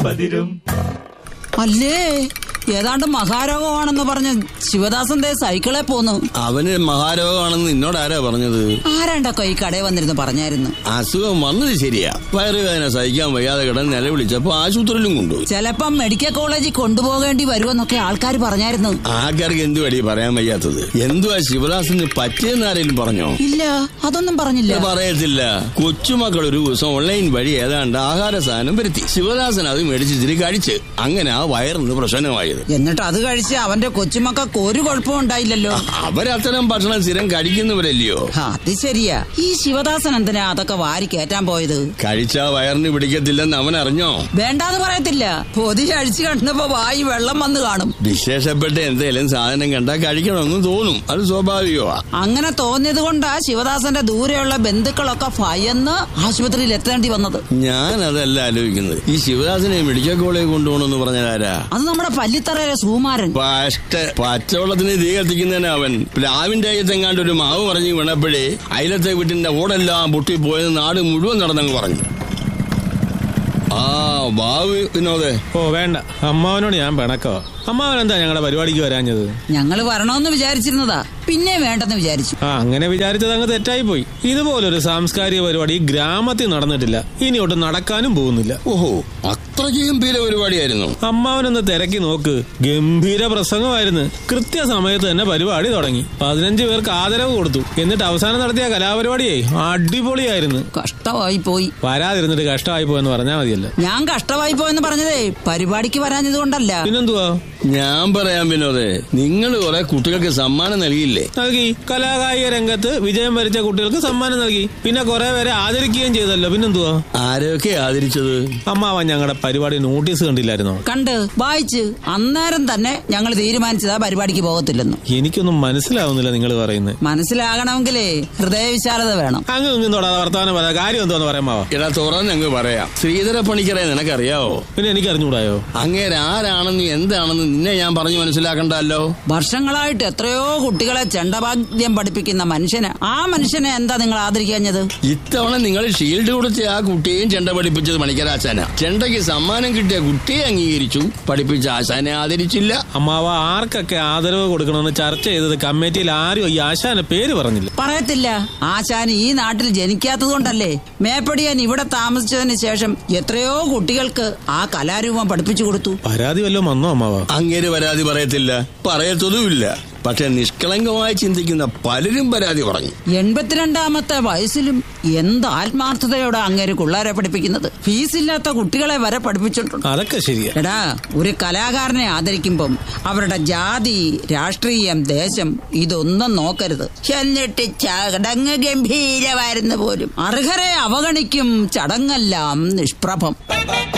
പതിരും അല്ലേ ഏതാണ്ട് മഹാരോഗമാണെന്ന് പറഞ്ഞ് ശിവദാസൻ ദേ സൈക്കിളെ പോന്നു അവന് മഹാരോഗമാണെന്ന് നിന്നോട് ആരാ പറഞ്ഞത് ആരാണ്ടൊക്കെ ഈ കടയിൽ വന്നിരുന്ന് പറഞ്ഞായിരുന്നു അസുഖം വന്നത് ശരിയാ വയറുവേദന സഹിക്കാൻ വയ്യാതെ കിടന്ന് നിലവിളിച്ചപ്പോ ആശുപത്രിയിലും കൊണ്ടുപോയി ചിലപ്പം മെഡിക്കൽ കോളേജിൽ കൊണ്ടുപോകേണ്ടി വരുമെന്നൊക്കെ ആൾക്കാർ പറഞ്ഞായിരുന്നു ആൾക്കാർക്ക് എന്തു വഴി പറയാൻ വയ്യാത്തത് എന്തുവാ ശിവദാസിന് പറ്റിയെന്ന് ആരെങ്കിലും പറഞ്ഞോ ഇല്ല അതൊന്നും പറഞ്ഞില്ല ഇത് പറയത്തില്ല കൊച്ചുമക്കൾ ഒരു ദിവസം ഓൺലൈൻ വഴി ഏതാണ്ട് ആഹാര സാധനം വരുത്തി ശിവദാസൻ അത് മേടിച്ചിട്ട് കഴിച്ച് അങ്ങനെ ആ വയറിന് പ്രശ്നമായത് എന്നിട്ട് അത് കഴിച്ച് അവന്റെ കൊച്ചുമക്കൾക്ക് ഒരു കുഴപ്പവും ഉണ്ടായില്ലല്ലോ അവരത്തരം ഭക്ഷണം സ്ഥിരം കഴിക്കുന്നവരല്ലയോ ആ, അത് ശരിയാ ഈ ശിവദാസൻ എന്തിനാ അതൊക്കെ വാരി കയറ്റാൻ പോയത് കഴിച്ചാ വയറിന് പിടിക്കത്തില്ലെന്ന് അവൻ അറിഞ്ഞോ വേണ്ടാന്ന് പറയത്തില്ല പൊതി അഴിച്ചു കണ്ടപ്പോ വായി വെള്ളം വന്ന് കാണും വിശേഷപ്പെട്ട എന്തെങ്കിലും സാധനം കണ്ടാ കഴിക്കണമെന്ന് തോന്നും അത് സ്വാഭാവികമാ അങ്ങനെ തോന്നിയത് കൊണ്ടാ ശിവദാസന്റെ ദൂരെയുള്ള ബന്ധുക്കളൊക്കെ ഭയന്ന് ആശുപത്രിയിൽ എത്തേണ്ടി വന്നത് ഞാൻ അതല്ല ആലോചിക്കുന്നത് ഈ ശിവദാസനെ മെഡിക്കൽ കോളേജ് കൊണ്ടുപോകണമെന്ന് പറഞ്ഞാരാ അത് നമ്മുടെ പല്ലിത്തറയിലെ സുകുമാരൻ പഷ്ട പച്ചവെള്ളത്തിന് തീ കത്തിക്കുന്നതിന് അവൻ പ്ലാവിന്റെ അയ്യത്തെങ്ങാണ്ട് ഒരു മാവ് പറഞ്ഞു വീണപ്പോഴേ അയലത്തെ വീട്ടിന്റെ ഓടെല്ലാം പൊട്ടിപ്പോയത് നാട് മുഴുവൻ നടന്നങ്ങ് പറഞ്ഞു ആ ബാവ് വിനോദേ ഓ വേണ്ട അമ്മാവനോട് ഞാൻ പിണക്കോ അമ്മാവൻ എന്താ ഞങ്ങളുടെ പരിപാടിക്ക് വരാഞ്ഞത് ഞങ്ങള് വരണമെന്ന് വിചാരിച്ചിരുന്നതാ പിന്നെ വേണ്ടെന്ന് വിചാരിച്ചു ആ അങ്ങനെ വിചാരിച്ചത് അങ്ങ് തെറ്റായി പോയി ഇതുപോലൊരു സാംസ്കാരിക പരിപാടി ഈ ഗ്രാമത്തിൽ നടന്നിട്ടില്ല ഇനി ഒട്ടും നടക്കാനും പോകുന്നില്ല ഓഹോ അത്ര ഗംഭീര പരിപാടിയായിരുന്നു അമ്മാവനൊന്ന് തിരക്കി നോക്ക് ഗംഭീര പ്രസംഗമായിരുന്നു കൃത്യസമയത്ത് തന്നെ പരിപാടി തുടങ്ങി പതിനഞ്ച് പേർക്ക് ആദരവ് കൊടുത്തു എന്നിട്ട് അവസാനം നടത്തിയ കലാപരിപാടിയേ അടിപൊളിയായിരുന്നു കഷ്ടമായി പോയി വരാതിരുന്നിട്ട് കഷ്ടമായി പോയെന്ന് പറഞ്ഞാൽ മതിയല്ലോ ഞാൻ കഷ്ടമായി പോയെന്ന് പറഞ്ഞതേ പരിപാടിക്ക് വരാഞ്ഞത് കൊണ്ടല്ല പിന്നെന്തുവാ ഞാൻ പറയാം വിനോദേ നിങ്ങൾ കുറെ കുട്ടികൾക്ക് സമ്മാനം നൽകിയില്ലേ നൽകി കലാകായിക രംഗത്ത് വിജയം വരിച്ച കുട്ടികൾക്ക് സമ്മാനം നൽകി പിന്നെ കുറെ പേരെ ആദരിക്കുകയും ചെയ്തല്ലോ പിന്നെന്തുവാ ആരെയൊക്കെ ആദരിച്ചത് അമ്മാവൻ ഞങ്ങളുടെ പരിപാടി നോട്ടീസ് കണ്ടില്ലായിരുന്നോ കണ്ട് വായിച്ച് അന്നേരം തന്നെ ഞങ്ങൾ തീരുമാനിച്ചതാ പരിപാടിക്ക് പോകത്തില്ലെന്ന് എനിക്കൊന്നും മനസ്സിലാവുന്നില്ല നിങ്ങൾ പറയുന്നത് മനസ്സിലാകണമെങ്കിലേ ഹൃദയവിശാലത വേണം അങ്ങ് ഇങ്ങും തൊടാതെ വർത്തമാനം പറയാം കാര്യം എന്തോന്ന് പറയാൻ മാവാ എടാ തുറന്നങ്ങ് പറയാം ശ്രീധര പണിക്കരെ നിനക്കറിയാവോ പിന്നെ എനിക്ക് അറിഞ്ഞുകൂടായോ അങ്ങേര് ആരാണെന്ന് എന്താണെന്ന് നിന്നെ ഞാൻ പറഞ്ഞു മനസ്സിലാക്കണ്ടല്ലോ വർഷങ്ങളായിട്ട് എത്രയോ കുട്ടികളെ ചെണ്ടവാദ്യം പഠിപ്പിക്കുന്ന മനുഷ്യന് ആ മനുഷ്യനെ എന്താ നിങ്ങൾ ആദരിക്കാഞ്ഞത് ഇത്തവണ നിങ്ങൾ ഷീൽഡ് കൊടുത്ത ആ കുട്ടിയെയും ചെണ്ട പഠിപ്പിച്ചത് മണിക്കരാശാന ചെണ്ടയ്ക്ക് സമ്മാനം കിട്ടിയ കുട്ടിയെ അംഗീകരിച്ചു പഠിപ്പിച്ച ആശാനെ ആദരിച്ചില്ല അമ്മാവ ആർക്കൊക്കെ ആദരവ് കൊടുക്കണമെന്ന് ചർച്ച ചെയ്തത് കമ്മിറ്റിയിൽ ആരും ഈ ആശാന്റെ പേര് പറഞ്ഞില്ല പറയത്തില്ല ആശാൻ ഈ നാട്ടിൽ ജനിക്കാത്തത് കൊണ്ടല്ലേ മേപ്പടിയാൻ ഇവിടെ താമസിച്ചതിന് ശേഷം എത്രയോ കുട്ടികൾക്ക് ആ കലാരൂപം പഠിപ്പിച്ചു കൊടുത്തു പരാതി വല്ലതും വന്നോ അമ്മാവ അങ്ങേര് പരാതി പറയത്തില്ല പറയത്തതുമില്ല പക്ഷെ നിഷ്കളങ്കമായി ചിന്തിക്കുന്ന പലരും പരാതി പറഞ്ഞു എൺപത്തിരണ്ടാമത്തെ വയസ്സിലും എന്ത് ആത്മാർത്ഥതയോടെ അങ്ങേര് പിള്ളേരെ പഠിപ്പിക്കുന്നത് ഫീസില്ലാത്ത കുട്ടികളെ വരെ പഠിപ്പിച്ചിട്ടുണ്ട് അതൊക്കെ ശരിയാ എടാ ഒരു കലാകാരനെ ആദരിക്കുമ്പം അവരുടെ ജാതി രാഷ്ട്രീയം ദേശം ഇതൊന്നും നോക്കരുത് എന്നിട്ട് ചടങ്ങ് ഗംഭീരമായിരുന്നു പോലും അർഹരെ അവഗണിക്കും ചടങ്ങെല്ലാം നിഷ്പ്രഭം